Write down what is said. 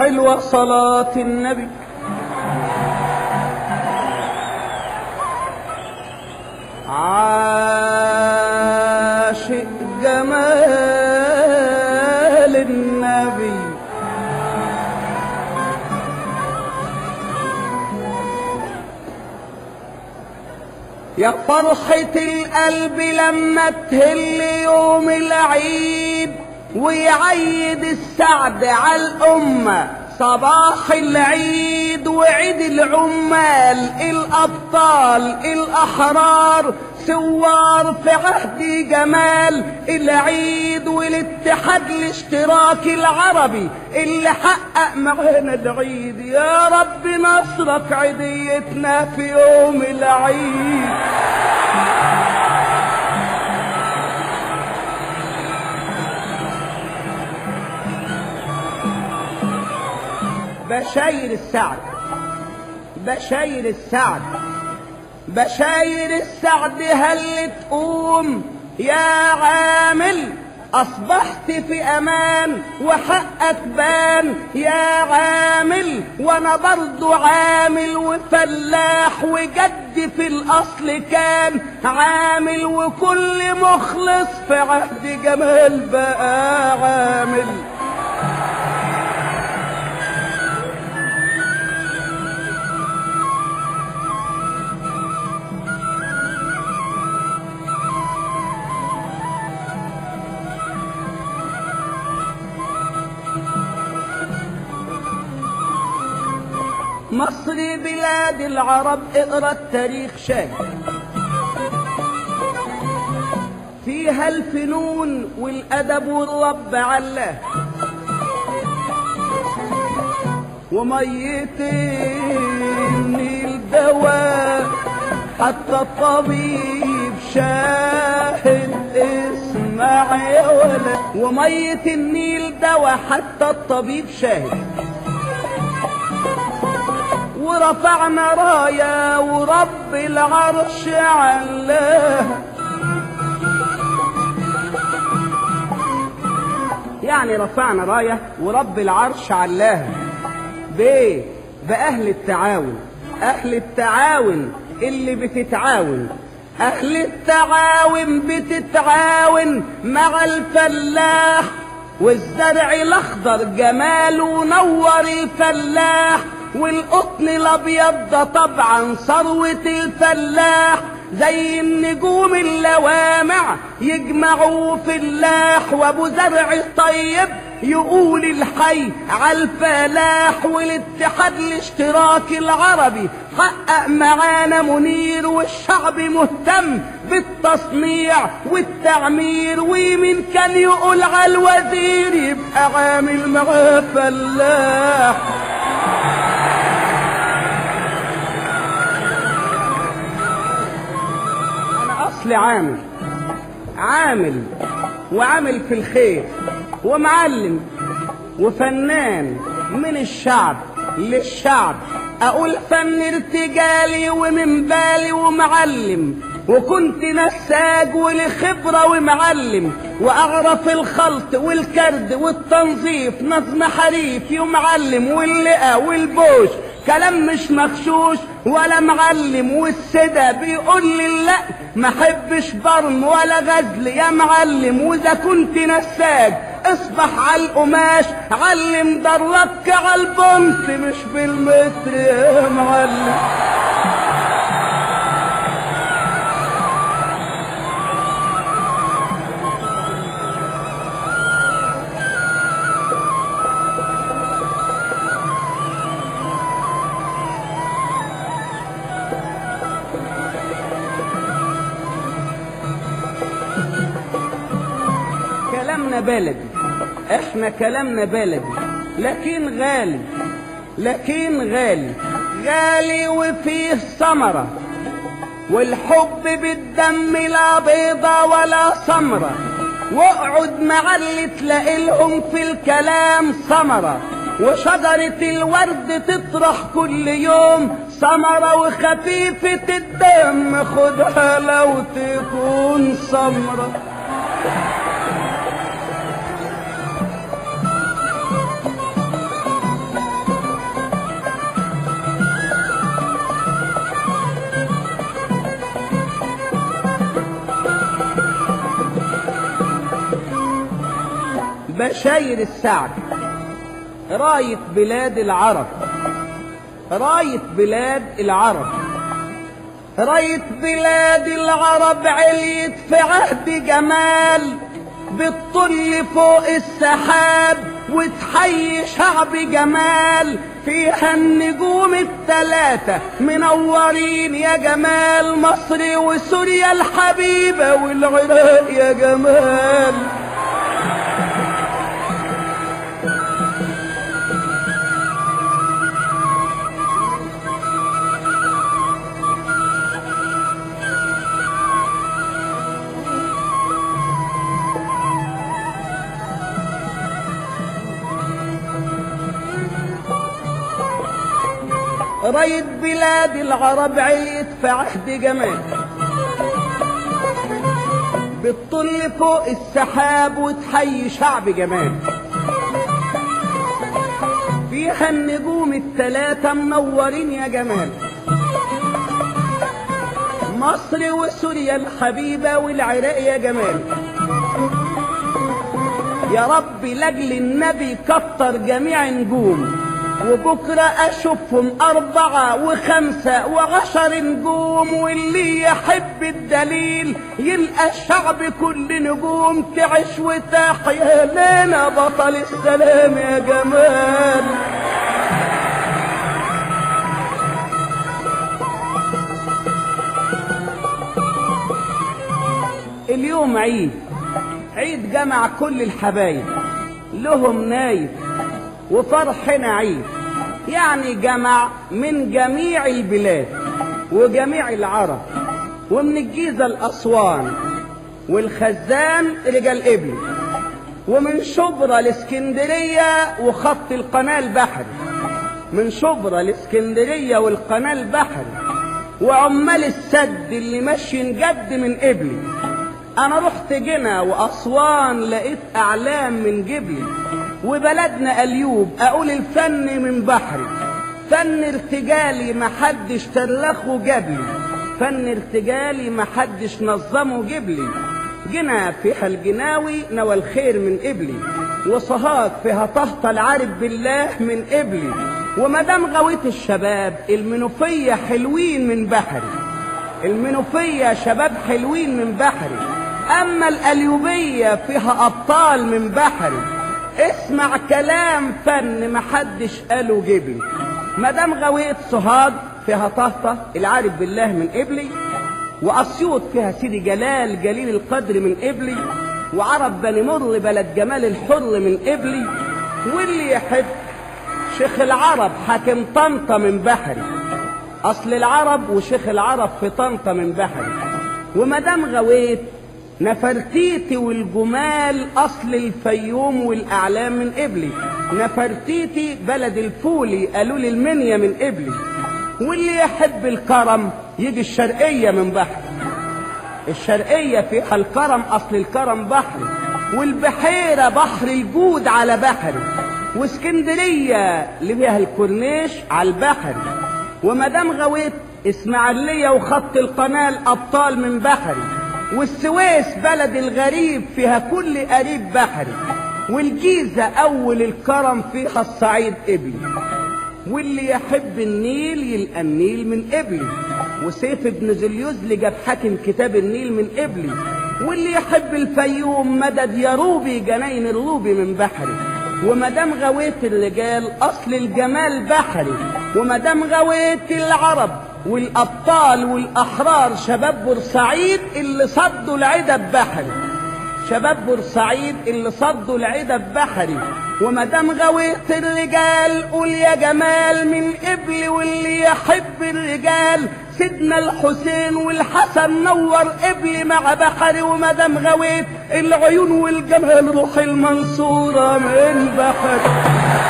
حلوة صلاة النبي عاشق جمال النبي يا فرحة القلب لما تهل يوم العيد ويعيد السعد على الأمة صباح العيد وعيد العمال الأبطال الأحرار سوار في عهد جمال العيد والاتحاد الاشتراكي العربي اللي حقق معانا العيد يا رب نصرك عيديتنا في يوم العيد بشاير السعد بشاير السعد بشاير السعد هل تقوم يا عامل أصبحت في أمان وحقك بان يا عامل وأنا برضو عامل وفلاح وجد في الأصل كان عامل وكل مخلص في عهد جمال بقى عامل مصر بلاد العرب اقرا التاريخ شاهد فيها الفنون والادب والرب علاه ومية النيل دواء حتى الطبيب شاهد اسمع يا ولد ومية النيل دواء حتى الطبيب شاهد ورفعنا راية ورب العرش علاه يعني رفعنا راية ورب العرش علاها بيه بأهل التعاون أهل التعاون اللي بتتعاون أهل التعاون بتتعاون مع الفلاح والزرع الأخضر جماله نور الفلاح والقطن الابيض ده طبعا ثروة الفلاح زي النجوم اللوامع يجمعوا فلاح وابو زرع طيب يقول الحي على الفلاح والاتحاد الاشتراكي العربي حقق معانا منير والشعب مهتم بالتصنيع والتعمير ومين كان يقول على الوزير يبقى عامل معاه فلاح اصل عامل عامل وعامل في الخير ومعلم وفنان من الشعب للشعب اقول فن ارتجالي ومن بالي ومعلم وكنت نساج ولخبرة ومعلم واعرف الخلط والكرد والتنظيف نظم حريف ومعلم واللقا والبوش كلام مش مغشوش ولا معلم والسدا بيقول لي لا ما حبش برم ولا غزل يا معلم واذا كنت نساج اصبح على القماش علم دربك على البنت مش بالمتر يا معلم كلامنا بلدي احنا كلامنا بلدي لكن غالي لكن غالي غالي وفيه ثمرة والحب بالدم لا بيضة ولا سمرة واقعد مع اللي تلاقي لهم في الكلام ثمرة وشجرة الورد تطرح كل يوم ثمرة وخفيفة الدم خدها لو تكون سمرة بشاير السعد راية بلاد العرب راية بلاد العرب راية بلاد العرب عليت في عهد جمال بتطل فوق السحاب وتحيي شعب جمال فيها النجوم التلاتة منورين يا جمال مصر وسوريا الحبيبة والعراق يا جمال راية بلاد العرب عليت في عهد جمال بتطل فوق السحاب وتحيي شعب جمال فيها النجوم التلاتة منورين يا جمال مصر وسوريا الحبيبة والعراق يا جمال يا رب لاجل النبي كتر جميع نجوم وبكرة أشوفهم أربعة وخمسة وعشر نجوم واللي يحب الدليل يلقى الشعب كل نجوم تعيش وتحيا لنا بطل السلام يا جمال اليوم عيد عيد جمع كل الحبايب لهم نايب وفرحنا عيد يعني جمع من جميع البلاد وجميع العرب ومن الجيزة الأسوان والخزان رجال إبلي ومن شبرا الاسكندرية وخط القناة البحري من شبرا الاسكندرية والقناة البحري وعمال السد اللي ماشي جد من إبلي أنا رحت جنا وأسوان لقيت أعلام من جبلي وبلدنا أليوب أقول الفن من بحري فن ارتجالي محدش ترلخه جبلي فن ارتجالي محدش نظمه جبلي جنا فيها الجناوي نوى الخير من قبلي وصهاج فيها طهطة العارف بالله من قبلي ومدام غويت الشباب المنوفية حلوين من بحري المنوفية شباب حلوين من بحري أما الأليوبية فيها أبطال من بحري اسمع كلام فن محدش قاله جبلي مدام غويت سوهاج فيها طهطة العارف بالله من قبلي وأسيوط فيها سيدي جلال جليل القدر من قبلي وعرب بني مر بلد جمال الحر من قبلي واللي يحب شيخ العرب حاكم طنطا من بحري أصل العرب وشيخ العرب في طنطا من بحري ومدام غويت نفرتيتي والجمال أصل الفيوم والأعلام من قبلي نفرتيتي بلد الفولي قالوا لي المنيا من قبلي واللي يحب الكرم يجي الشرقية من بحري الشرقية فيها الكرم أصل الكرم بحري والبحيرة بحر الجود على بحري واسكندرية اللي فيها الكورنيش على البحر ومدام غويت اسماعيلية وخط القناة الأبطال من بحري والسويس بلد الغريب فيها كل قريب بحري والجيزة أول الكرم فيها الصعيد قبلي واللي يحب النيل يلقى النيل من قبلي وسيف ابن زليوزلي جاب حاكم كتاب النيل من قبلي واللي يحب الفيوم مدد يا روبي جناين الروبي من بحري ومدام غويت الرجال اصل الجمال بحري ومدام غويت العرب والابطال والاحرار شباب بورسعيد اللي صدوا العدا بحري شباب بورسعيد اللي صدوا العدا بحري ومدام غويت الرجال قول يا جمال من قبلي واللي يحب الرجال سيدنا الحسين والحسن نور قبلي مع بحري ومدام غويت العيون والجمال روح المنصورة من بحري